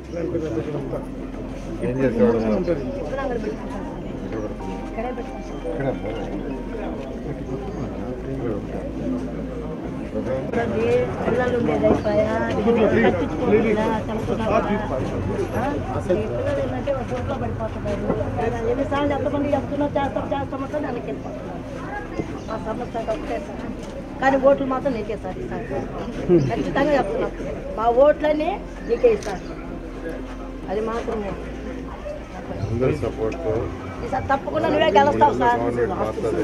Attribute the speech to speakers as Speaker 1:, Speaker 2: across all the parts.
Speaker 1: ఏం చేసేవాడు
Speaker 2: ఇప్పుడు అంగడి పెట్టుకుంటాం ఇక్కడే పెట్టుకుంటాం చూడండి, పిల్లలు ఉండేది అయిపోయా కట్టించుకోకుండా చంపుతున్నావా? ఆ? ఈ పిల్లలు ఏంటంటే ఒక చోట్ల పడిపోతున్నారు ఎన్నిసార్లు ఎంతమంది చెప్తున్నావు చేస్తాం చేస్తామంటే దానికి వెళ్ళిపోతున్నారు ఆ సమస్య ఒకటే సార్ కానీ ఓట్లు మాత్రం నీకే సార్ ఈసారి ఖచ్చితంగా చెప్తున్నాం మా ఓట్లన్నీ నీకే ఇస్తారు అది మాత్రం
Speaker 1: అందరి సపోర్ట్తో
Speaker 2: ఈసారి తప్పకుండా నువ్వే గెలుస్తావు సార్
Speaker 1: మాట్లాడి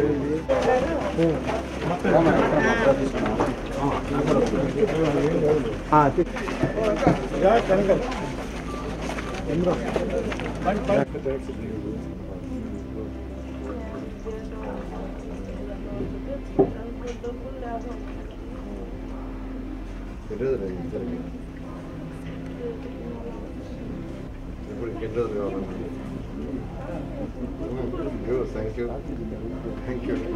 Speaker 1: తెలియదు ఇద్దరికి ఇప్పుడు ఇంకెన్ని రోజులు కావాలండి థ్యాంక్ యూ థ్యాంక్ యూ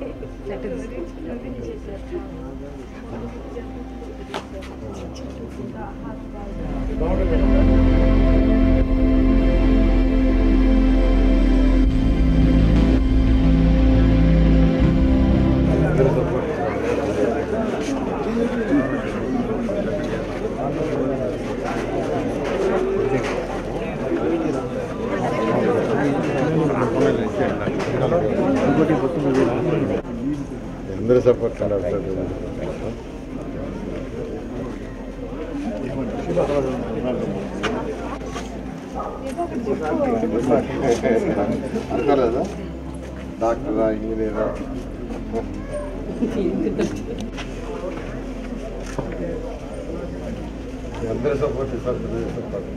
Speaker 1: అందరి సపోర్ట్ అందరి సపోర్ట్ ఉండాలి సార్ అనుకోలేదా డాక్టరా ఇంజనీరా మీ అందరి సపోర్ట్ ఇస్తారు తెలుగుదేశం పార్టీ.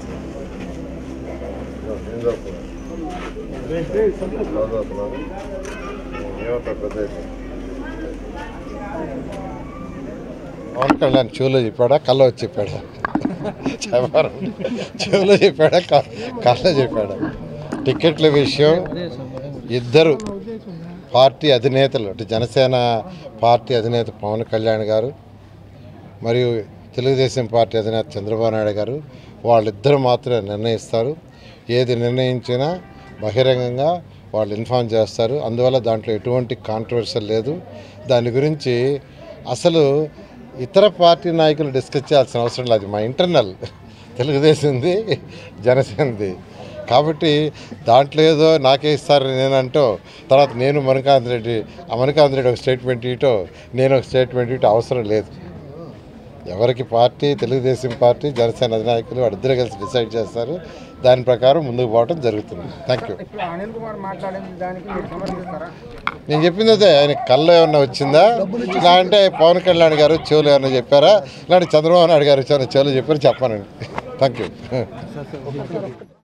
Speaker 1: ఏం చెప్పాలి? చదువుతున్నారు. ఏమంటారు పెద్ద అయితే? పవన్ కళ్యాణ్ చెవులో చెప్పాడా కళ్ళ వచ్చి చెప్పాడా చెప్పారు చెవులో చెప్పాడా క- కళ్ళ చెప్పాడా టికెట్ల విషయం ఇద్దరు పార్టీ అధినేతలు అంటే జనసేన పార్టీ అధినేత పవన్ కళ్యాణ్ గారు మరియు తెలుగుదేశం పార్టీ అధినేత చంద్రబాబు నాయుడు గారు వాళ్ళిద్దరు మాత్రమే నిర్ణయిస్తారు ఏది నిర్ణయించినా బహిరంగంగా వాళ్ళు ఇన్ఫామ్ చేస్తారు అందువల్ల దాంట్లో ఎటువంటి కాంట్రవర్సల్ లేదు దాని గురించి అసలు ఇతర పార్టీ నాయకులు డిస్కస్ చేయాల్సిన అవసరం లేదు మా ఇంటర్నల్ తెలుగుదేశంది జనసేనది కాబట్టి దాంట్లో ఏదో నాకే ఇస్తారని నేను అంటూ తర్వాత నేను మణికాంత్ రెడ్డి ఆ మణికాంత్ రెడ్డి ఒక స్టేట్మెంట్ ఇటో నేను ఒక స్టేట్మెంట్ ఇటో అవసరం లేదు ఎవరికి పార్టీ తెలుగుదేశం పార్టీ జనసేన అధినాయకులు వాళ్ళిద్దరూ కలిసి డిసైడ్ చేస్తారు దాని ప్రకారం ముందుకు పోవడం జరుగుతుంది థ్యాంక్ యూ
Speaker 3: ఇప్పుడు అనిల్ కుమార్ మాట్లాడిన దానికి మీరు సమర్థిస్తారా
Speaker 1: నేను చెప్పింది అదే ఆయన కళ్ళు ఏమన్నా వచ్చిందా ఇలా అంటే పవన్ కళ్యాణ్ గారు చెవులు ఏమన్నా చెప్పారా ఇలాంటి చంద్రబాబు నాయుడు గారు వచ్చారు చెవులు చెప్పారు చెప్పానండి థ్యాంక్ యూ